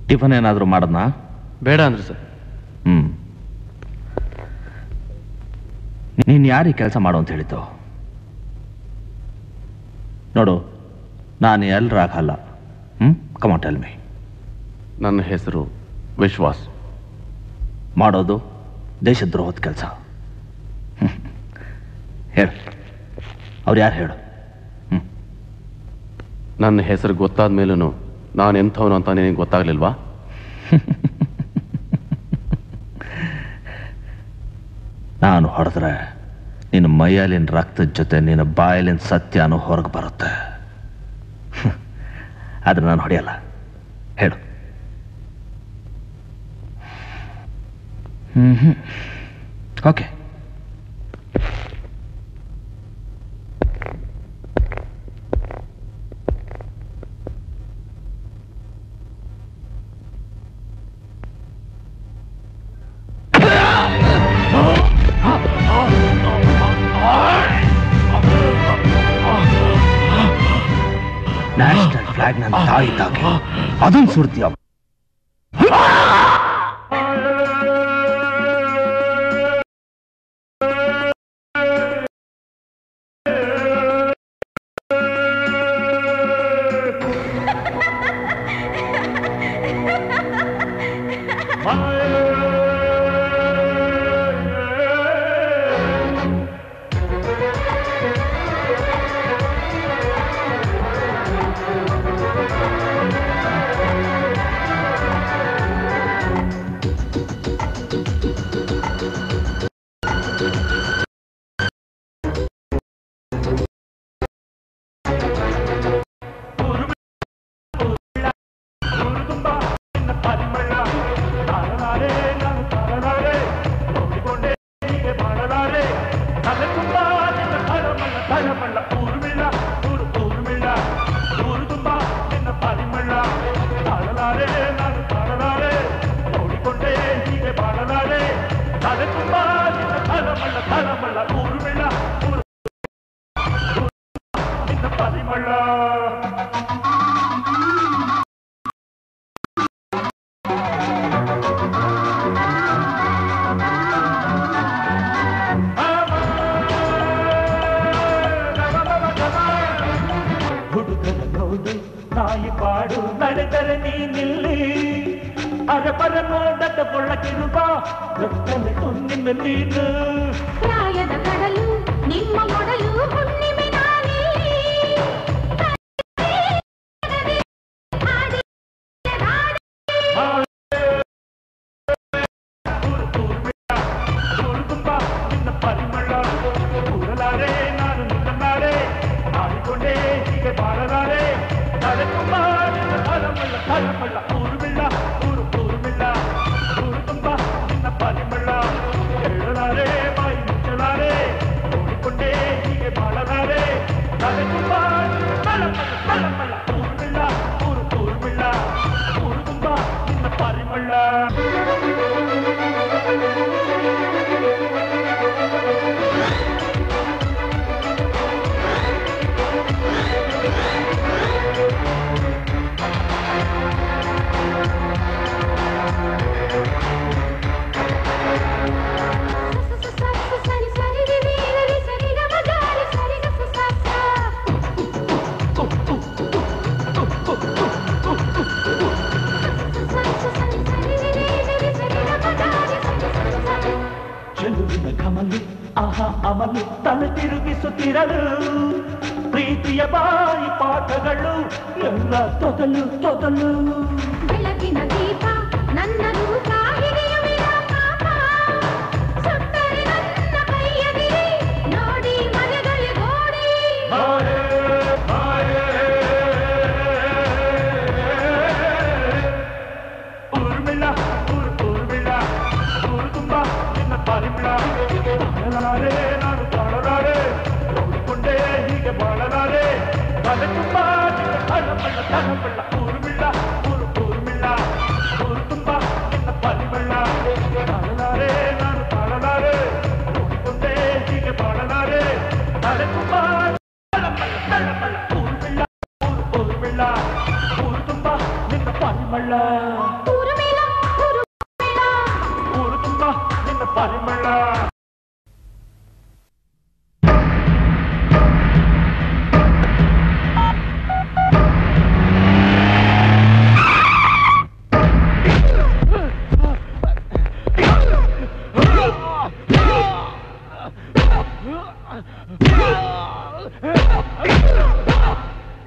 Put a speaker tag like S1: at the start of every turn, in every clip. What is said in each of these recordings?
S1: Tiffin ಏನಾದರೂ ಮಾಡದ್ನಾ
S2: ಬೇಡ ಅಂದ್ರು ಸರ್
S1: ಹ್ಮ್ ನೀನು ಯಾರಿಗೆ ಕೆಲಸ ಮಾಡು ಅಂತ ಹೇಳಿದ್ದು ನೋಡು ನಾನು ಎಲ್ರಾಗಲ್ಲ ಹ್ಮ್ ಕಮಾನ್ ಟೆಲ್ ಮೀ
S2: ನನ್ನ ಹೆಸರು ವಿಶ್ವಾಸ್
S1: ಮಾಡೋದು ದೇಶದ್ರೋಹದ ಕೆಲಸ ಹೇಳು ಅವ್ರು ಯಾರು ಹೇಳು
S2: ನನ್ನ ಹೆಸರು ಗೊತ್ತಾದ ಮೇಲೂ ನಾನು ಎಂಥವನು ಅಂತ ನಿನಗೆ ಗೊತ್ತಾಗ್ಲಿಲ್ವಾ
S1: ನಾನು ಹೊಡೆದ್ರೆ ನಿನ್ನ ಮೈಯಲ್ಲಿನ ರಕ್ತದ ಜೊತೆ ನಿನ್ನ ಬಾಯಲ್ಲಿನ ಸತ್ಯನೂ ಹೊರಗೆ ಬರುತ್ತೆ ಆದರೆ ನಾನು ಹೊಡೆಯಲ್ಲ ಹೇಳು hmm hmm okay national flag ನನ್ನ ತಾಯಿ ತಾಗೆ ಅದನ್ನು ಸುಡ್ತೀಯ
S3: ಹುಡುಗರ ಗೌಡು ನಾಯಿ ಪಾಡು ನಡೆದರೆ ನೀನಿಲ್ಲಿ ಅರಬರ ನೋಡದ ಒಳಗಿರುವ ದೊಡ್ಡನೆಟು ನಿನ್ನ ನೀನು
S4: ಪ್ರಾಯದ ಕಡಲು ನಿಮ್ಮ ಮೊಡಲು ಹುಣ್ಣಿಮೆ ನಾನೇ
S3: ನಿನ್ನ ಪರಿಮಳ ಕೂಡಲಾರೆ ನಾನು ನಿನ್ನಲಾರೆ ಆಡಿಕೊಂಡೇ ಹೀಗೆ ಬಾಳಲಾರೆ ತಲೆ ತುಂಬ ನಿನ್ನ ತಲಮಳ್ಳ ತಲಮಳ್ಳ ಊರುಮಿಲ್ಲ ಊರು ಊರುಮಿಲ್ಲ ಊರು ತುಂಬ ನಿನ್ನ ಪರಿಮಳ ಹೇಳಲಾರೆ ಬಾಯಿ ಮುಚ್ಚಲಾರೆ ನೋಡಿಕೊಂಡೇ ಹೀಗೆ ಬಾಳಲಾರೆ ತಲೆ ತುಂಬ ನಿನ್ನ ತಲಮಳ್ಳ ತಲಮಳ್ಳ ಊರುಮಿಲ್ಲ ಊರು ಊರುಮಿಲ್ಲ ಊರು ತುಂಬ ನಿನ್ನ ಪರಿಮಳ
S4: ಸರಿ ಸರಿ ರಿ ರಿ ರಿ ಸರಿ ಗ ಮ ಗ ರಿ ಸರಿ ಗ ಸ ಸ ಸ ಸರಿ ಸರಿ ರಿ ರಿ ರಿ ಸರಿ ಗ ಮ ಗ ರಿ ಸರಿ ಸ ಸ ಸ
S3: ಚೆಲುವಿನ ಕಮಲು ಆಹಾ ಅಮಲು ತಲೆ ತಿರುಗಿಸುತ್ತಿರಲು ಪ್ರೀತಿಯ ಬಾಯಿ ಪಾಠಗಳು ಎಲ್ಲ ತೊದಲು ತೊದಲು
S4: ಬೆಳಗಿನ ದೀಪ ನನ್ನ ರೂಪ ಹಿರಿಯುವಿನ ಪಾಪ ಸುತ್ತರೆ ನನ್ನ ಕೈಯದಿರಿ ನೋಡಿ ಮನೆಗಳಿಗೆ ಗೋಡಿ
S3: ಊರ್ಮಿಳ ಊರು ಊರ್ಮಿಳ ಊರು ತುಂಬ ನಿನ್ನ ಪರಿಮಿಳ ಬಾಳಲಾರೆ ನಾನು ಬಾಳಲಾರೆ ನೋಡಿಕೊಂಡೇ ಹೀಗೆ ಬಾಳಲಾರೆ ತಲೆ ತುಂಬ ನಿನ್ನ ತಳಮಳ್ಳ ತಳಮಳ್ಳ ಊರ್ಮಿಳ ಊರು ಊರ್ಮಿಳ ಊರು ತುಂಬ ನಿನ್ನ ಪರಿಮಳ ಬಾಳಲಾರೆ ನಾನು ಬಾಳಲಾರೆ ನೋಡಿಕೊಂಡೇ ಹೀಗೆ ಬಾಳಲಾರೆ ತಲೆ ತುಂಬ ತಳಮಳ್ಳ ತಳಮಳ್ಳ ಊರ್ಮಿಳ ಊರು ಊರ್ಮಿಳ ಊರು ತುಂಬ ನಿನ್ನ ಪರಿಮಳ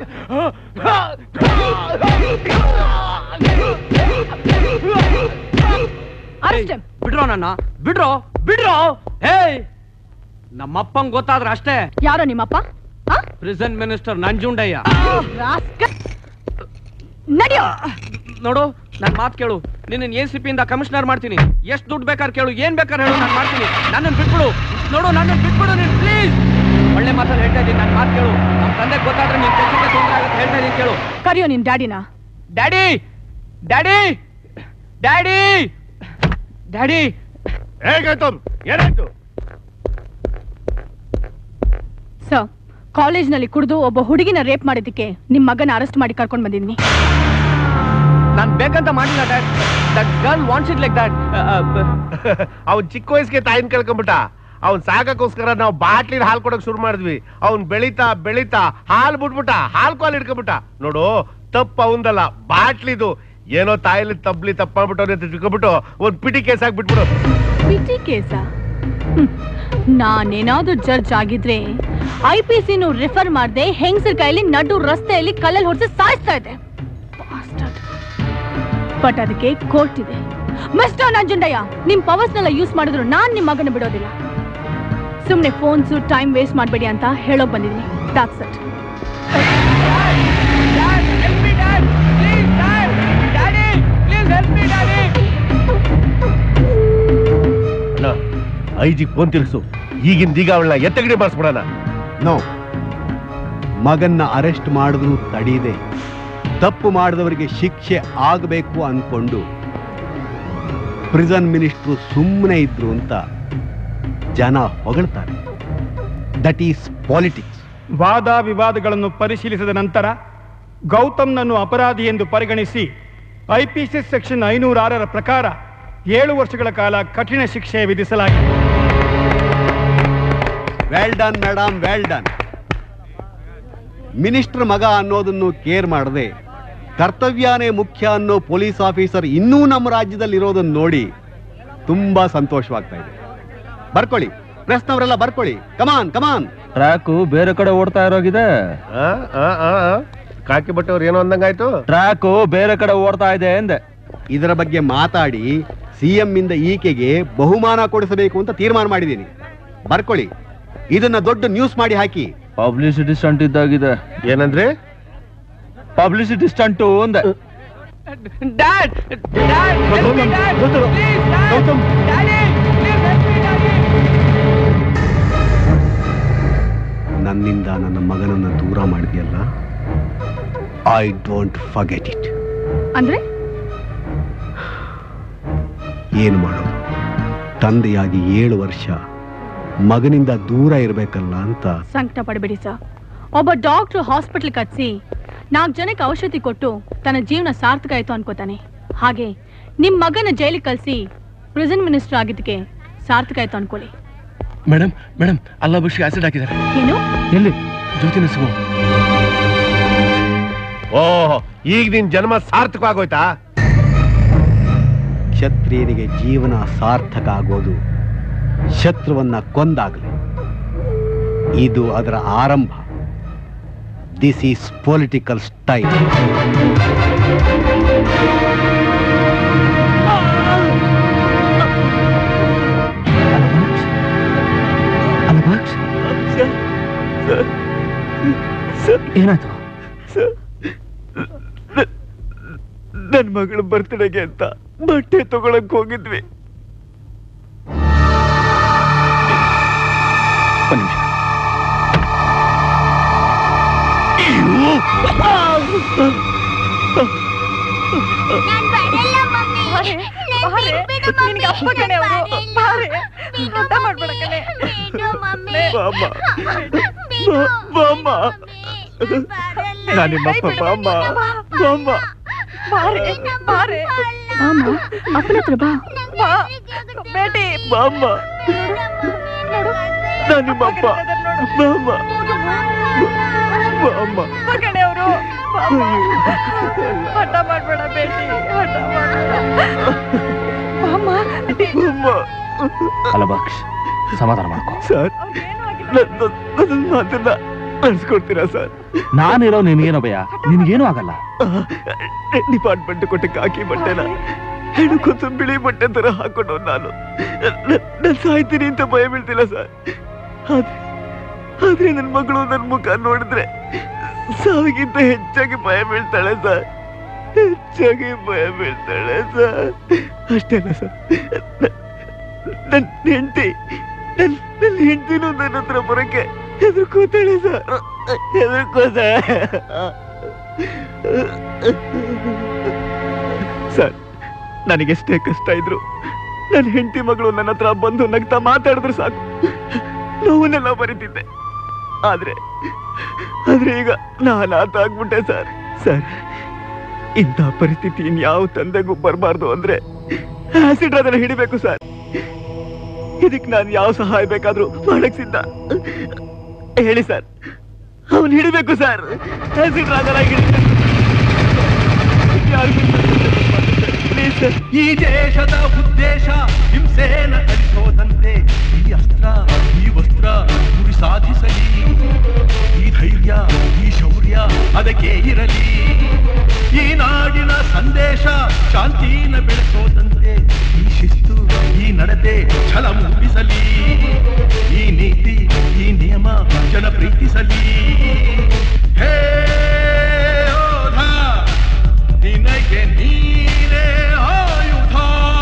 S5: Arrest him.
S6: ಬಿಡ್ರೋ ನನ್ನ ಬಿಡ್ರೋ ಬಿಡ್ರೋ ಹೇಯ್ ನಮ್ಮಪ್ಪಂಗ್ ಗೊತ್ತಾದ್ರೆ ಅಷ್ಟೇ
S5: ಯಾರೋ ನಿಮ್ಮಪ್ಪ ಆ?
S6: Present minister Nanjundaiah
S5: rascal. ನಡಿಯೋ
S6: ನೋಡು ನನ್ ಮಾತ್ ಕೇಳು ನಿನ್ನ ಎ ಸಿ ಪಿ ಇಂದ ಕಮಿಷನರ್ ಮಾಡ್ತೀನಿ ಎಷ್ಟು ದುಡ್ಡು ಬೇಕಾದ್ರೆ ಕೇಳು ಏನ್ ಬೇಕಾದ್ರೆ ಹೇಳು ನಾನು ಮಾಡ್ತೀನಿ ನನ್ನನ್ನು ಬಿಟ್ಬಿಡು ನೋಡು ನನ್ನನ್ನು ಬಿಟ್ಬಿಡು ನೀನು ಪ್ಲೀಸ್ ಒಳ್ಳೆ ಮಾತಲ್ಲಿ ಹೇಳ್ತಾ ಇದ್ದೀನಿ ನನ್ನ ಮಾತು ಕೇಳು ನಮ್ಮ ತಂದೆ ಗೊತ್ತಾದ್ರೆ ನಿನ್ ಕೆಲಸಕ್ಕೆ ತೊಂದರೆ ಆಗುತ್ತೆ ಹೇಳ್ತಾ ಇದ್ದೀನಿ ಕೇಳು
S5: ಕರಿಯೋ ನಿನ್ ಡ್ಯಾಡಿನ
S6: ಡ್ಯಾಡಿ ಡ್ಯಾಡಿ ಡ್ಯಾಡಿ ಡ್ಯಾಡಿ
S3: ಹೇಗಾಯ್ತು ಏನಾಯ್ತು
S5: ಸರ್ ಕಾಲೇಜ್ನಲ್ಲಿ ಕುಡಿದು ಒಬ್ಬ ಹುಡುಗಿನ ರೇಪ್ ಮಾಡಿದ್ದಕ್ಕೆ ನಿಮ್ ಮಗನ ಅರೆಸ್ಟ್ ಮಾಡಿ ಕರ್ಕೊಂಡ್ ಬಂದಿದ್ದೀನಿ
S6: ನಾನು ಬೇಕಂತ ಮಾಡಿಲ್ಲ dad that girl wants it like that
S3: ಅವ್ನ್ ಚಿಕ್ಕ ವಯಸ್ಸಿಗೆ ತಾಯಿನ ಕಳ್ಕೊಂಬಿಟ್ಟ ಅವ್ನ್ ಸಾಕಕ್ಕೋಸ್ಕರ ನಾವು ಬಾಟ್ಲಿನ ಹಾಲು ಕೊಡಕ್ ಶುರು ಮಾಡಿದ್ವಿ ಅವ್ನ್ ಬೆಳಿತಾ ಬೆಳಿತಾ ಹಾಲು ಬಿಟ್ಬಿಟ್ಟ ಹಾಲು ಕಾಲ್ ಹಿಡ್ಕೊಂಬಿಟ್ಟ ನೋಡು ತಪ್ಪು ಅವಂದಲ್ಲ ಬಾಟ್ಲಿದು ಏನೋ ತಾಯಿಲಿ ತಬ್ಲಿ ತಪ್ಪ ಮಾಡ್ಬಿಟ್ಟು ಅಂತ ತಿಳ್ಕೊಂಬಿಟ್ಟು ಒಂದ್ ಪಿಟಿ ಕೇಸ್ ಹಾಕ್ಬಿಟ್ಬಿಡು
S5: ಪಿಟಿ ಕೇಸ ನಾನೇನಾದ್ರೂ ಜಡ್ಜ್ ಆಗಿದ್ರೆ ಐ ಪಿ ಸಿನು ರೆಫರ್ ಮಾಡದೆ ಹೆಂಗಸರ ಕೈಯಲ್ಲಿ ನಡು ರಸ್ತೆಯಲ್ಲಿ ಕಲ್ಲಲ್ಲಿ ಹೊಡೆಸಿ ಸಾಯಿಸ್ತಾ ಇದೆ ಬಟ್ ಅದಕ್ಕೆ ಕೋರ್ಟ್ ಇದೆ ಮಿಸ್ಟರ್ ನಂಜುಂಡಯ್ಯ ನಿಮ್ ಪವರ್ಸ್ನೆಲ್ಲ ಯೂಸ್ ಮಾಡಿದ್ರು ನಾನ್ ನಿಮ್ ಮಗನ ಬಿಡೋದಿಲ್ಲ ಸುಮ್ನೆ ಫೋನ್ಸು ಟೈಮ್ ವೇಸ್ಟ್ ಮಾಡಬೇಡಿ ಅಂತ ಹೇಳೋಕ್ ಬಂದಿದ್ದೀನಿ ದಾಟ್ಸ್ ಇಟ್
S3: ಐಜಿ ಫೋನ್ ತಿರ್ಸು ಈಗಿನ ಈಗ ಅವಳನ್ನ ಎತ್ತಗಡೆ ಬಾರಿಸ್ಬಿಡೋಣ
S7: ನೋ ಮಗನ್ನ ಅರೆಸ್ಟ್ ಮಾಡಿದ್ರು ತಡೀದೆ ತಪ್ಪು ಮಾಡಿದವರಿಗೆ ಶಿಕ್ಷೆ ಆಗಬೇಕು ಅನ್ಕೊಂಡು ಪ್ರಿಸನ್ ಮಿನಿಸ್ಟ್ರು ಸುಮ್ಮನೆ ಇದ್ರು ಅಂತ ಜನ ಹೊಗಳ್ತಾರೆ ದಟ್ ಈಸ್ ಪಾಲಿಟಿಕ್ಸ್
S8: ವಾದ ವಿವಾದಗಳನ್ನು ಪರಿಶೀಲಿಸಿದ ನಂತರ ಗೌತಮ್ನನ್ನು ಅಪರಾಧಿ ಎಂದು ಪರಿಗಣಿಸಿ ಐಪಿಸಿ ಸೆಕ್ಷನ್ ಐನೂರ ಆರರ ಪ್ರಕಾರ ಏಳು ವರ್ಷಗಳ ಕಾಲ ಕಠಿಣ ಶಿಕ್ಷೆ ವಿಧಿಸಲಾಗಿದೆ
S7: well done madam well done minister ಮಗ ಅನ್ನೋದನ್ನು ಕೇರ್ ಮಾಡದೆ ಕರ್ತವ್ಯನೇ ಮುಖ್ಯ ಅನ್ನೋ ಪೊಲೀಸ್ ಆಫೀಸರ್ ಇನ್ನೂ ನಮ್ಮ ರಾಜ್ಯದಲ್ಲಿ ಇರೋದನ್ನ ನೋಡಿ ತುಂಬಾ ಸಂತೋಷವಾಗ್ತಾ ಇದೆ ಬರ್ಕೊಳ್ಳಿ ಪ್ರೆಸ್ನವರೆಲ್ಲ ಬರ್ಕೊಳ್ಳಿ ಕಮಾನ್ ಕಮಾನ್
S1: ಟ್ರ್ಯಾಕು ಬೇರೆ ಕಡೆ ಓಡ್ತಾ ಇರೋಗಿದೆ
S3: ಆ, ಆ, ಆ, ಆ. ಕಾಕಿ ಬಟ್ಟವ್ರು ಏನೋ ಅಂದಂಗಾಯ್ತು
S1: ಟ್ರ್ಯಾಕು ಬೇರೆ ಕಡೆ ಓಡ್ತಾ ಇದೆ ಎಂದೆ
S7: ಇದರ ಬಗ್ಗೆ ಮಾತಾಡಿ ಸಿಎಂ ಇಂದ ಈಕೆಗೆ ಬಹುಮಾನ ಕೊಡಿಸಬೇಕು ಅಂತ ತೀರ್ಮಾನ ಮಾಡಿದ್ದೀನಿ ಬರ್ಕೊಳ್ಳಿ ಇದನ್ನ ದೊಡ್ಡ ನ್ಯೂಸ್ ಮಾಡಿ ಹಾಕಿ
S1: ಪಬ್ಲಿಸಿಟಿ ಸ್ಟಂಟ್ ಇದ್ದಾಗಿದೆ
S3: ಏನಂದ್ರೆ
S1: ಪಬ್ಲಿಸಿಟಿ ಸ್ಟಂಟು ಅಂದೆ
S6: dad dad help me, dad. Please, dad. Daddy, please help me, daddy.
S7: ನನ್ನಿಂದ ನನ್ನ ಮಗನನ್ನ ದೂರ ಮಾಡಿದೆಯಲ್ಲ ಐ ಡೋಂಟ್ ಫಗೆಟ್ ಇಟ್
S5: ಅಂದ್ರೆ
S7: ಏನು ಮಾಡೋದು ತಂದೆಯಾಗಿ ಏಳು ವರ್ಷ ಮಗನಿಂದ ದೂರ ಇರಬೇಕಲ್ಲ ಅಂತ
S5: ಸಂಕಟ ಪಡಬೇಡಿ ಸರ್ ಒಬ್ಬ ಡಾಕ್ಟ್ರು ಹಾಸ್ಪಿಟಲ್ ಕಟ್ಸಿ ನಾಲ್ಕು ಜನಕ್ಕೆ ಔಷಧಿ ಕೊಟ್ಟು ತನ್ನ ಜೀವನ ಸಾರ್ಥಕ ಆಯ್ತು ಅನ್ಕೋತಾನೆ ಹಾಗೆ ನಿಮ್ ಮಗನ ಜೈಲಿಗೆ ಕಳ್ಸಿ ಪ್ರೆಸೆಂಟ್ ಮಿನಿಸ್ಟರ್ ಆಗಿದ್ದಕ್ಕೆ ಸಾರ್ಥಕ ಆಯ್ತು ಅನ್ಕೊಳ್ಳಿ
S2: ಮೇಡಮ್ ಮೇಡಮ್ ಅಲ್ಲ ಬುಷ್ಗೆ ಆಸಿಡ್ ಹಾಕಿದ್ದಾರೆ
S5: ಏನು
S2: ಎಲ್ಲಿ ಜ್ಯೋತಿ ನಸುವು
S3: ಓಹ್ ಈಗ ನಿನ್ ಜನ್ಮ ಸಾರ್ಥಕವಾಗೋಯ್ತಾ
S7: ಕ್ಷತ್ರಿಯರಿಗೆ ಜೀವನ ಸಾರ್ಥಕ ಆಗೋದು ಶತ್ರುವನ್ನ ಕೊಂದಾಗಲಿ ಇದು ಅದರ ಆರಂಭ ದಿಸ್ ಈಸ್ ಪೊಲಿಟಿಕಲ್ ಸ್ಟೈಲ್
S1: ಏನಾಯ್ತು
S8: ನನ್ನ ಮಗಳ ಬರ್ತ್ಡೇಗೆ ಅಂತ ಬಟ್ಟೆ ತಗೊಳಕ್ ಹೋಗಿದ್ವಿ
S2: ಒಂದ್ ನಿಮಿಷ
S4: ನಾನ್ ಬರಲ್ಲ ಮಮ್ಮಿ ನನ್ ಬಿಟ್ಬಿಡು ಮಮ್ಮಿ. ನಾನ್ ಬರಲ್ಲ. ಬಿಡು ಮಮ್ಮಿ. ಬಿಡು ಮಮ್ಮಿ. ಬಿಡು. ಮಮ್ಮಿ. ನಾನ್ ಬರಲ್ಲ.
S8: ಬಾಮ್ಮ ಬಾಮ್ಮ
S5: ಅಮ್ಮ ಅಪ್ಪನ ಹತ್ರ ಬಾ
S4: ಬೇಟಿ
S8: ಬಾಮ್ಮ ನಾನು ನಿಮ್ಮಪ್ಪ ಬಾಮ್ಮ ಬಾಮ್ಮ
S5: ಹಠ ಮಾಡ್ಬೇಡ ಬೇಟಿ ಹಠ ಅಮ್ಮ
S8: ಬಾಮ್ಮ
S1: ಅಲ್ಲ ಬಾಕ್ಷ್ ಸಮಾಧಾನ ಮಾಡ್ಕೋ
S8: ಸರ್ ನನ್ನ ಮಾತನ್ನ
S9: ನಡೆಸ್ಕೊಡ್ತೀರಾ ಸರ್
S1: ನಾನಿರೋ ನಿನಗೇನೋ ಭಯ ನಿನಗೇನೂ ಆಗಲ್ಲ
S9: ಡಿಪಾರ್ಟ್ಮೆಂಟ್ ಕೊಟ್ಟ ಕಾಕಿ ಬಟ್ಟೆನ ಹೆಣಕ್ಕೊಂದು ಬಿಳಿ ಬಟ್ಟೆ ತರ ಹಾಕೊಂಡು ನಾನು ನಾನು ಸಾಯ್ತೀನಿ ಅಂತ ಭಯ ಬೀಳ್ತಿಲ್ಲ ಸರ್ ಆದ್ರೆ ಆದ್ರೆ ನನ್ನ ಮಗಳು ನನ್ನ ಮುಖ ನೋಡಿದ್ರೆ ಸಾವಿಗಿಂತ ಹೆಚ್ಚಾಗಿ ಭಯ ಬೀಳ್ತಾಳೆ ಸರ್ ಹೆಚ್ಚಾಗಿ ಭಯ ಬೀಳ್ತಾಳೆ ಸರ್ ಅಷ್ಟೇನ ಸರ್ ನನ್ನ ಹೆಂಡತಿ ನನ್ನ ನನ್ನ ಹೆಂಡತಿನೂ ನನ್ನ ಹತ್ರ ಬರೋಕ್ಕೆ ಹೆದರ್ಕೋತಾಳೆ ಸರ್ ಹೆದರ್ಕೋತಾಳೆ ಸರ್ ನನಗೆಷ್ಟೇ ಕಷ್ಟ ಇದ್ರು ನನ್ನ ಹೆಂಡತಿ ಮಗಳು ನನ್ನ ಹತ್ರ ಬಂದು ನಗ್ತಾ ಮಾತಾಡಿದ್ರೆ ಸಾಕು ನೋವನ್ನೆಲ್ಲ ಬರೀತಿದ್ದೆ ಆದ್ರೆ ಆದ್ರೆ ಈಗ ನಾನಾತ ಆಗ್ಬಿಟ್ಟೆ ಸರ್ ಸರ್ ಇಂಥ ಪರಿಸ್ಥಿತಿ ಇನ್ಯಾವ ತಂದೆಗೂ ಬರಬಾರ್ದು ಅಂದ್ರೆ ಆಸಿಡ್ ಅದನ್ನ ಹಿಡಿಬೇಕು ಸರ್ ಇದಕ್ಕೆ ನಾನು ಯಾವ ಸಹಾಯ ಬೇಕಾದ್ರೂ ಮಾಡಕ್ ಸಿದ್ಧ ಹೇಳಿ ಸರ್ ಅವನು ಹಿಡಿಬೇಕು ಸರ್ ಆಸಿಡ್ ರಾಗನ ಹಿಡಿಬೇಕು ಪ್ಲೀಸ್ ಸರ್
S10: ಈ ದೇಶದ ಉದ್ದೇಶ ಹಿಂಸೆನ ಅಳಿಸೋದಂತೆ ಈ ಅಸ್ತ್ರ ಈ ವಸ್ತ್ರ ಗುರಿ ಸಾಧಿಸಲಿ ಈ ಧೈರ್ಯ ಈ ಶೌರ್ಯ ಅದಕ್ಕೆ ಇರಲಿ ಈ ನಾಡಿನ ಸಂದೇಶ ಶಾಂತಿನ ಬೆಳೆಸೋದಂತೆ ಈ ಶಿಸ್ತು ಈ ನಡತೆ ಛಲ ಮೂಡಿಸಲಿ ಈ ನೀತಿ ಈ ನಿಯಮ ಜನ ಪ್ರೀತಿಸಲಿ ಹೇ ಯೋಧ ನಿನಗೆ ನೀನೇ ಆಯುಧ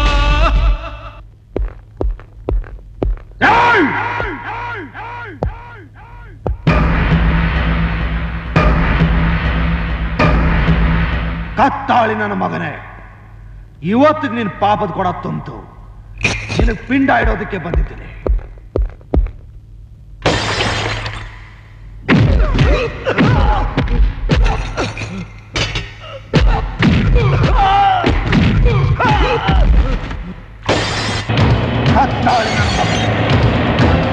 S1: ಕತ್ತಾಳಿ ನನ್ನ ಮಗನೇ ಇವತ್ತಿಗೆ ನೀನು ಪಾಪದ ಕೊಡ ತುಂಬಿತು ನಿನಗೆ ಪಿಂಡ ಇಡೋದಕ್ಕೆ ಬಂದಿದ್ದೀನಿ ಕತ್ತಾಳಿ ನನ್ನ ಮಗನೇ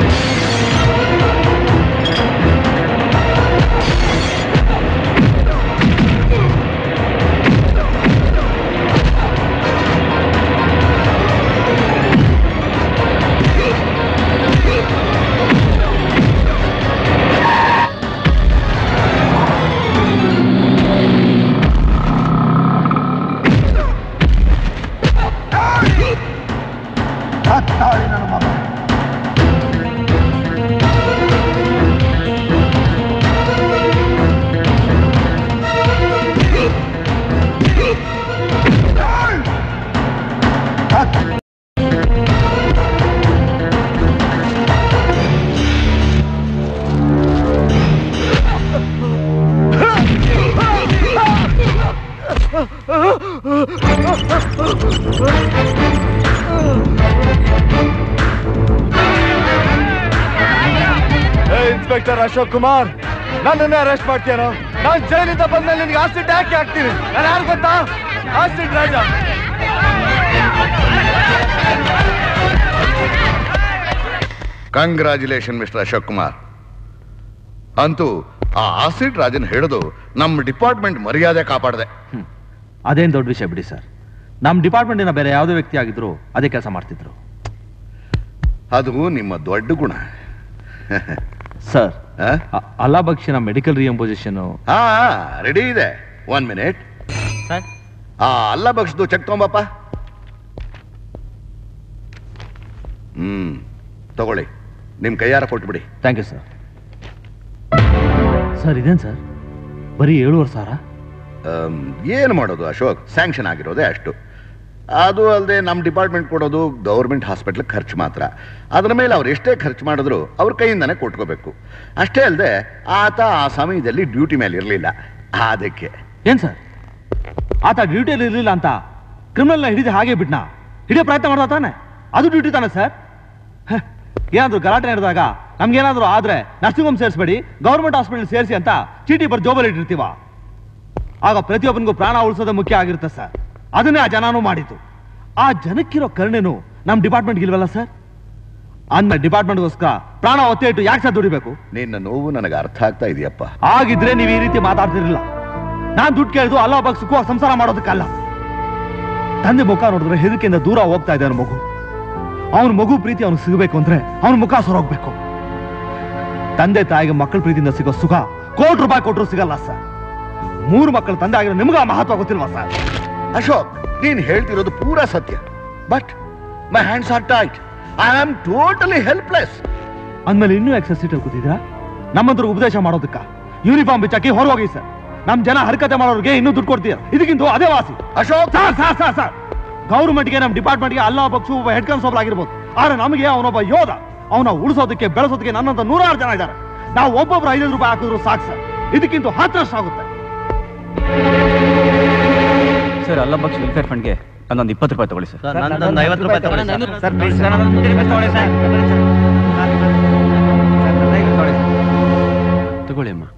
S1: ಕತ್ತಾಳಿ ನನ್ನ ಮಗನೇ
S3: ಇನ್ಸ್ಪೆಕ್ಟರ್ ಅಶೋಕ್ ಕುಮಾರ್ ನನ್ನನ್ನೇ ಅರೆಸ್ಟ್ ಮಾಡ್ತೀಯಾನೋ ನಾನು ಜೈಲಿಂದ ಬಂದ್ಮೇಲೆ ನಿನಗೆ ಆಸಿಡ್ ಹಾಕಿ ಹಾಕ್ತೀನಿ ನಾನು ಯಾರು ಗೊತ್ತಾ acid Raja
S11: congratulation mister Ashok Kumar ಅಂತೂ ಆ ಆಸಿಡ್ ರಾಜನ್ ಹಿಡಿದು ನಮ್ಮ ಡಿಪಾರ್ಟ್ಮೆಂಟ್ ಮರ್ಯಾದೆ ಕಾಪಾಡಿದೆ
S1: ಅದೇನು ದೊಡ್ಡ ವಿಷಯ ಬಿಡಿ ಸರ್ ನಮ್ಮ ಡಿಪಾರ್ಟ್ಮೆಂಟಿನ ಬೇರೆ ಯಾವುದೇ ವ್ಯಕ್ತಿ ಆಗಿದ್ರು ಅದೇ ಕೆಲಸ ಮಾಡ್ತಿದ್ರು
S11: ಅದು ನಿಮ್ಮ ದೊಡ್ಡ ಗುಣ
S1: ಸರ್
S11: ಆ?
S1: ಅಲ್ಲಾ ಬಕ್ಷಿನ ಮೆಡಿಕಲ್ ರಿಯಂಪೋಸಿಷನ್
S11: ಹಾ ರೆಡಿ ಇದೆ ಒನ್ ಮಿನಿಟ್
S1: ಸರ್
S11: ಆ ಅಲ್ಲ ಬಗ್ಸ್ದು ಚೆಕ್ ತಗೊಂಬಪ್ಪ ಹ್ಮ್ ತಗೊಳ್ಳಿ ನಿಮ್ ಕೈಯಾರ ಕೊಟ್ಬಿಡಿ
S1: ಥ್ಯಾಂಕ್ ಯು ಸರ್ ಸರ್ ಇದೇನು ಸರ್ ಬರೀ ಏಳುವರೆ ಸಾವಿರ
S11: ಆಮ್, ಏನು ಮಾಡೋದು ಅಶೋಕ್ ಸ್ಯಾಂಕ್ಷನ್ ಆಗಿರೋದೇ ಅಷ್ಟು ಅದು ಅಲ್ಲದೆ ನಮ್ಮ ಡಿಪಾರ್ಟ್ಮೆಂಟ್ ಕೊಡೋದು ಗೌರ್ಮೆಂಟ್ ಹಾಸ್ಪಿಟ್ಲ್ ಖರ್ಚು ಮಾತ್ರ ಅದರ ಮೇಲೆ ಅವ್ರು ಎಷ್ಟೇ ಖರ್ಚು ಮಾಡಿದ್ರು ಅವ್ರ ಕೈಯಿಂದಾನೆ ಕೊಟ್ಕೋಬೇಕು ಅಷ್ಟೇ ಅಲ್ಲದೆ ಆತ ಆ ಸಮಯದಲ್ಲಿ ಡ್ಯೂಟಿ ಮೇಲೆ ಇರಲಿಲ್ಲ ಅದಕ್ಕೆ
S1: ಏನ್ ಸರ್ ಆತ ಡ್ಯೂಟಿಯಲ್ಲಿ ಇರಲಿಲ್ಲ ಅಂತ ಕ್ರಿಮಿನಲ್ನ ಹಿಡಿದು ಹಾಗೆ ಬಿಟ್ನಾ ಹಿಡಿಯೋ ಪ್ರಯತ್ನ ಮಾಡ್ದ ತಾನೆ ಅದು ಡ್ಯೂಟಿ ತಾನೆ ಸರ್ ಹ, ಏನಾದ್ರು ಗಲಾಟೆ ನಡೆದಾಗ ನಮ್ಗೇನಾದ್ರೂ ಆದ್ರೆ ನರ್ಸಿಂಗ್ ಹೋಮ್ ಸೇರಿಸ್ಬೇಡಿ ಗೌರ್ಮೆಂಟ್ ಹಾಸ್ಪಿಟಲ್ ಸೇರಿಸಿ ಅಂತ ಚೀಟಿ ಬರ್ ಜೋಬಲ್ಲಿ ಇಟ್ಟಿರ್ತೀವ ಆಗ ಪ್ರತಿಯೊಬ್ಬನಿಗೂ ಪ್ರಾಣ ಉಳಿಸೋದೇ ಮುಖ್ಯ ಆಗಿರುತ್ತೆ ಸರ್ ಅದನ್ನೇ ಆ ಜನನೂ ಮಾಡಿತು ಆ ಜನಕ್ಕಿರೋ ಕರುಣೆನು ನಮ್ಮ ಡಿಪಾರ್ಟ್ಮೆಂಟ್ ಇಲ್ವಲ್ಲ ಸರ್ ಅಂದ ಡಿಪಾರ್ಟ್ಮೆಂಟ್ಗೋಸ್ಕರ ಪ್ರಾಣ ಒತ್ತೆ ಇಟ್ಟು ಯಾಕೆ ಸರ್ ದುಡಿಬೇಕು
S11: ನಿನ್ನ ನೋವು ನನಗೆ ಅರ್ಥ ಆಗ್ತಾ ಇದೆಯಪ್ಪ
S1: ಆಗಿದ್ರೆ ನೀವು ಈ ರೀತಿ ಮಾತಾಡ್ತಿರ್ಲಿಲ್ಲ ನಾನ್ ದುಡ್ಡು ಕೇಳಿದು ಅಲ್ಲ ಒಬ್ಬ ಸುಖವಾಗಿ ಸಂಸಾರ ಮಾಡೋದಕ್ಕಲ್ಲ ತಂದೆ ಮುಖ ನೋಡಿದ್ರೆ ಹೆದರಿಕೆಯಿಂದ ದೂರ ಹೋಗ್ತಾ ಇದೆ ಅವನ ಮಗು ಅವನ ಮಗು ಪ್ರೀತಿ ಅವನಿಗೆ ಸಿಗಬೇಕು ಅಂದ್ರೆ ಅವನ ಮುಖ ಸೊರೋಗ್ಬೇಕು ತಂದೆ ತಾಯಿಗೆ ಮಕ್ಕಳ ಪ್ರೀತಿಯಿಂದ ಸಿಗೋ ಸುಖ ಕೋಟಿ ರೂಪಾಯಿ ಕೊಟ್ಟರು ಸಿಗಲ್ಲ ಸರ್ ಮೂರು ಮಕ್ಕಳ ತಂದೆ ಆಗಿರೋ ನಿಮ್ಗೆ ಆ ಮಹತ್ವ ಗೊತ್ತಿಲ್ವಾ ಸರ್
S11: ಅಶೋಕ್ ನೀನ್ ಹೇಳ್ತಿರೋದು ಪೂರಾ ಸತ್ಯ but my hands are tight I am totally helpless
S1: ಅಂದ್ಮೇಲೆ ಇನ್ನೂ ಎಕ್ಸಸ್ ಸೀಟಲ್ಲಿ ಕೂತಿದ್ದೀರಾ ನಮ್ಮಂತರ ಉಪದೇಶ ಮಾಡೋದಕ್ಕ ಯೂನಿಫಾರ್ಮ್ ಬಿಚ್ಚಾಕಿ ಹೊರಗೋಗಿ ಸರ್ ನಮ್ ಜನ ಹರಕತೆ ಮಾಡೋರಿಗೆ ಇನ್ನೂ ದುಡ್ಡು ಕೊಡ್ತೀರ ಇದಕ್ಕಿಂತ ಅದೇ ವಾಸಿ
S11: Ashok
S1: sir sir sir sir ಗೌರ್ಮೆಂಟ್ಗೆ ನಮ್ಮ ಡಿಪಾರ್ಟ್ಮೆಂಟ್ಗೆ ಅಲ್ಲ ಪಕ್ಷ ಒಬ್ಬ ಹೆಡ್ ಕಾನ್ಸ್ಟೇಬಲ್ ಆಗಿರ್ಬೋದು ಆದ್ರೆ ನಮಗೆ ಅವನೊಬ್ಬ ಯೋಧ ಅವನ ಉಳಿಸೋದಕ್ಕೆ ಬೆಳೆಸೋದಕ್ಕೆ ನನ್ನಂತ ನೂರಾರು ಜನ ಇದ್ದಾರೆ ನಾವು ಒಬ್ಬೊಬ್ರು ಐದೈದು ರೂಪಾಯಿ ಹಾಕಿದ್ರು ಸಾಕು ಸರ್ ಇದಕ್ಕಿಂತ ಹತ್ತರಷ್ಟು ಆಗುತ್ತೆ
S12: ಸರ್ ಅಲ್ಲ ಬಕ್ಷ್ ವೆಲ್ಫೇರ್ ಫಂಡ್ಗೆ ನನ್ನೊಂದು ಇಪ್ಪತ್ತು ರೂಪಾಯಿ ತಗೊಳ್ಳಿ ಸರ್
S6: ನಂದೊಂದು ಐವತ್ತು ರೂಪಾಯಿ ತಗೊಳ್ಳಿ ಸರ್. ಸರ್, please, ಸರ್, ನಂದೊಂದು ಇಪ್ಪತ್ತು ರೂಪಾಯಿ ತಗೊಳ್ಳಿ ಸರ್.